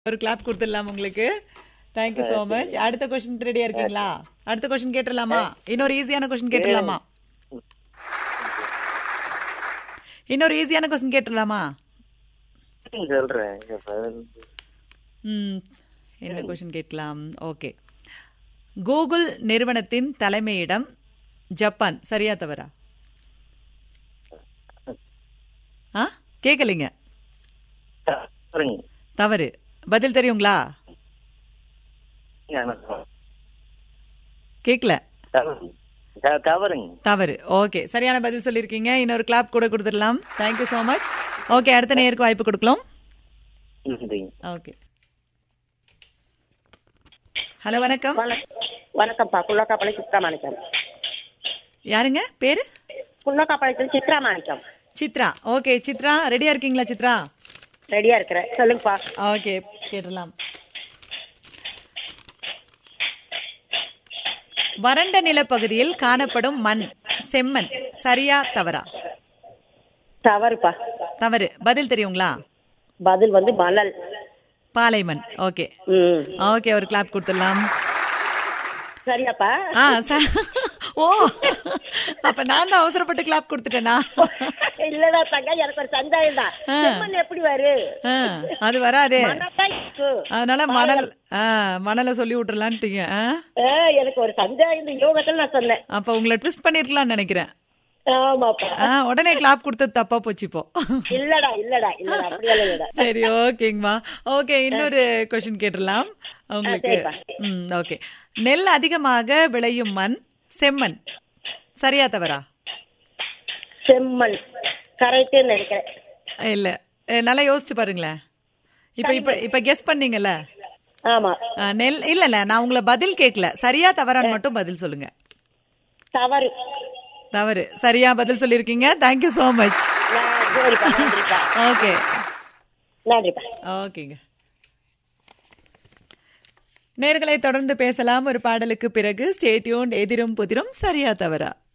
ஒரு கிளாப் கொடுத்துடலாம் உங்களுக்கு தேங்க்யூ so மச் அடுத்த கொஸ்டின் ரெடியா இருக்கீங்களா அடுத்த கொஸ்டின் கேட்டுடலாமா இன்னொரு ஈஸியான கொஸ்டின் கேட்டுடலாமா இன்னொரு ஈஸியான கொஸ்டின் கேட்டுடலாமா சொல்றேன் ம் என்ன கொஸ்டின் கேட்கலாம் ஓகே கூகுள் நிறுவனத்தின் தலைமையிடம் ஜப்பான் சரியா தவறா ஆ கேட்கலைங்க சொல்லுங்க தவறு பதில் தெரியுங்களா கேட்கல த- தவறுங்க தவறு ஓகே சரியான பதில் சொல்லியிருக்கீங்க இன்னொரு கிளாப் கூட கொடுத்துடலாம் தேங்க்யூ ஸோ மச் ஓகே அடுத்த நேருக்கு வாய்ப்பு கொடுக்கலாம் நன்றிங்க ஓகே ஹலோ வணக்கம் வணக்கம்ப்பா குள்ளக்காப்பாளையம் சித்ரா மாணிக்கம் யாருங்க பேரு குள்ளக்காப்பாளையத்தில் சித்ரா மாணிக்கம் சித்ரா ஓகே சித்ரா ரெடியா இருக்கீங்களா சித்ரா ரெடியா இருக்கிறேன் சொல்லுங்கப்பா ஓகே கேட்டலாம் வறண்ட நிலப்பகுதியில் காணப்படும் மண் செம்மண் சரியா தவறா தவறுப்பா தவறு பதில் தெரியுங்களா பதில் வந்து மணல் பாலைமண் ஓகே ம் ஓகே ஒரு கிளாப் கொடுத்துடலாம் சரியாப்பா ஆ ச- ஓ அப்ப நான் தான் அவசரப்பட்டு கிளாப் கொடுத்துட்டேனா இல்லடா தங்க எனக்கு ஒரு சந்தேகம் தான் ஆ. செம்மண் எப்படி வரு ஆ, அது வராதே மணல்தான் இருக்கு. அதனால மணல் ஆ மணலை சொல்லி விட்டுறலான்ட்டீங்க ஆ? ஆ, எனக்கு ஒரு சந்தேகம் இந்த யோகத்தில் நான் சொன்னேன் அப்ப உங்களை ட்விஸ்ட் பண்ணிருக்கலாம்னு நினைக்கிறேன் ஆமாப்பா ஆ, உடனே கிளாப் கொடுத்தது தப்பா போச்சு இப்போ இல்லடா இல்லடா இல்லடா அப்படியெல்லாம் இல்லடா சரி ஓகேங்கம்மா ஓகே இன்னொரு கொஸ்டின் கேட்டுடலாம் உங்களுக்கு சரிப்பா. ம் ஓகே நெல் அதிகமாக விளையும் மண் செம்மண் சரியா தவறா செம்மண் கரெக்டுன்னு நினைக்கிறேன் இல்ல அஹ், நல்லா யோசிச்சு பாருங்களேன் இப்ப இப்ப இப்ப கெஸ் பண்ணீங்கல்ல ஆமா அஹ், நெல் இல்ல இல்ல நான் உங்களை பதில் கேட்கல சரியா தவறான்னு மட்டும் பதில் சொல்லுங்க தவறு தவறு சரியா பதில் சொல்லியிருக்கீங்க தேங்க்யூ so மச் நான் சரிப்பா நன்றிப்பா ஓகே நன்றிப்பா ஓகேங்க நேர்களை தொடர்ந்து பேசலாம் ஒரு பாடலுக்கு பிறகு ஸ்டேட்யூன் எதிரும் புதிரும் சரியா தவறா